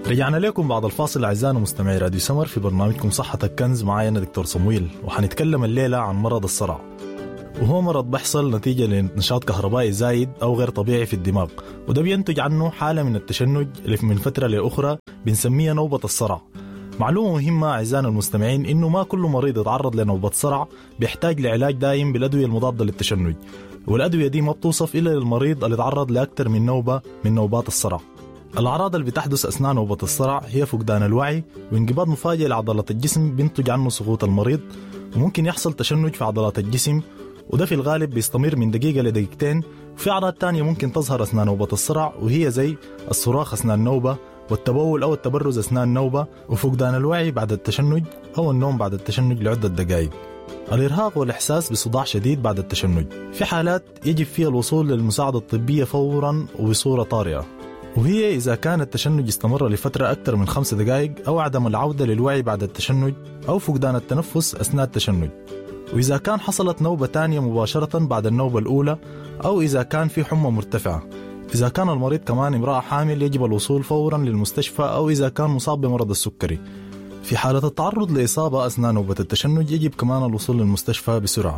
رجعنا لكم بعد الفاصل أعزائنا مستمعي راديو سمر في برنامجكم صحة الكنز معايا أنا دكتور صمويل وحنتكلم الليلة عن مرض الصرع وهو مرض بيحصل نتيجة لنشاط كهربائي زايد أو غير طبيعي في الدماغ وده بينتج عنه حالة من التشنج اللي من فترة لأخرى بنسميها نوبة الصرع معلومة مهمة أعزائنا المستمعين إنه ما كل مريض يتعرض لنوبة صرع بيحتاج لعلاج دائم بالأدوية المضادة للتشنج والأدوية دي ما بتوصف إلا للمريض اللي تعرض لأكثر من نوبة من نوبات الصرع الأعراض اللي بتحدث أثناء نوبة الصرع هي فقدان الوعي وانقباض مفاجئ لعضلات الجسم بينتج عنه سقوط المريض وممكن يحصل تشنج في عضلات الجسم وده في الغالب بيستمر من دقيقة لدقيقتين وفي أعراض تانية ممكن تظهر أثناء نوبة الصرع وهي زي الصراخ أثناء النوبة والتبول أو التبرز أثناء النوبة وفقدان الوعي بعد التشنج أو النوم بعد التشنج لعدة دقائق الإرهاق والإحساس بصداع شديد بعد التشنج في حالات يجب فيها الوصول للمساعدة الطبية فورا وبصورة طارئة وهي إذا كان التشنج استمر لفترة أكثر من خمس دقائق أو عدم العودة للوعي بعد التشنج أو فقدان التنفس أثناء التشنج وإذا كان حصلت نوبة تانية مباشرة بعد النوبة الأولى أو إذا كان في حمى مرتفعة إذا كان المريض كمان امرأة حامل يجب الوصول فورا للمستشفى أو إذا كان مصاب بمرض السكري في حالة التعرض لإصابة أثناء نوبة التشنج يجب كمان الوصول للمستشفى بسرعة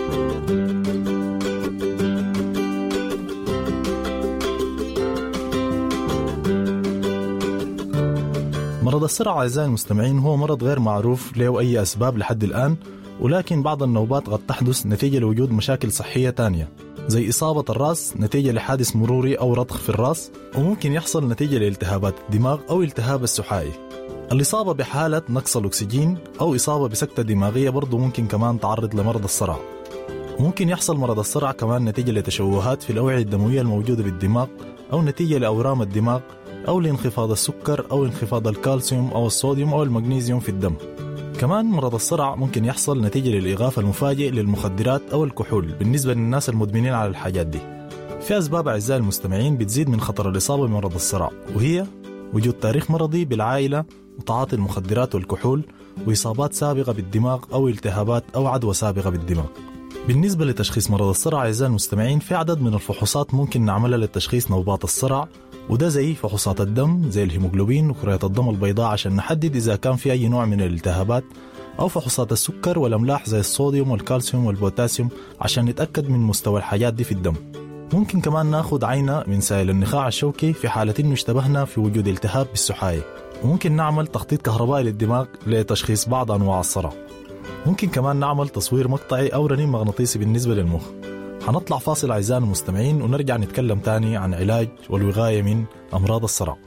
مرض الصرع أعزائي المستمعين هو مرض غير معروف له أي أسباب لحد الآن ولكن بعض النوبات قد تحدث نتيجة لوجود مشاكل صحية تانية زي إصابة الرأس نتيجة لحادث مروري أو رضخ في الرأس وممكن يحصل نتيجة لالتهابات الدماغ أو التهاب السحائي الإصابة بحالة نقص الأكسجين أو إصابة بسكتة دماغية برضو ممكن كمان تعرض لمرض الصرع وممكن يحصل مرض الصرع كمان نتيجة لتشوهات في الأوعية الدموية الموجودة بالدماغ أو نتيجة لأورام الدماغ أو لانخفاض السكر أو انخفاض الكالسيوم أو الصوديوم أو المغنيسيوم في الدم كمان مرض الصرع ممكن يحصل نتيجة للإغاثة المفاجئ للمخدرات أو الكحول بالنسبة للناس المدمنين على الحاجات دي في أسباب أعزائي المستمعين بتزيد من خطر الإصابة بمرض الصرع وهي وجود تاريخ مرضي بالعائلة وتعاطي المخدرات والكحول وإصابات سابقة بالدماغ أو التهابات أو عدوى سابقة بالدماغ بالنسبة لتشخيص مرض الصرع أعزائي المستمعين في عدد من الفحوصات ممكن نعملها لتشخيص نوبات الصرع وده زي فحوصات الدم زي الهيموغلوبين وكريات الدم البيضاء عشان نحدد إذا كان في أي نوع من الالتهابات أو فحوصات السكر والأملاح زي الصوديوم والكالسيوم والبوتاسيوم عشان نتأكد من مستوى الحاجات دي في الدم ممكن كمان ناخد عينة من سائل النخاع الشوكي في حالة إنه اشتبهنا في وجود التهاب بالسحاية وممكن نعمل تخطيط كهربائي للدماغ لتشخيص بعض أنواع الصرع ممكن كمان نعمل تصوير مقطعي أو رنين مغناطيسي بالنسبة للمخ حنطلع فاصل أعزائنا المستمعين ونرجع نتكلم تاني عن علاج والوقاية من أمراض الصرع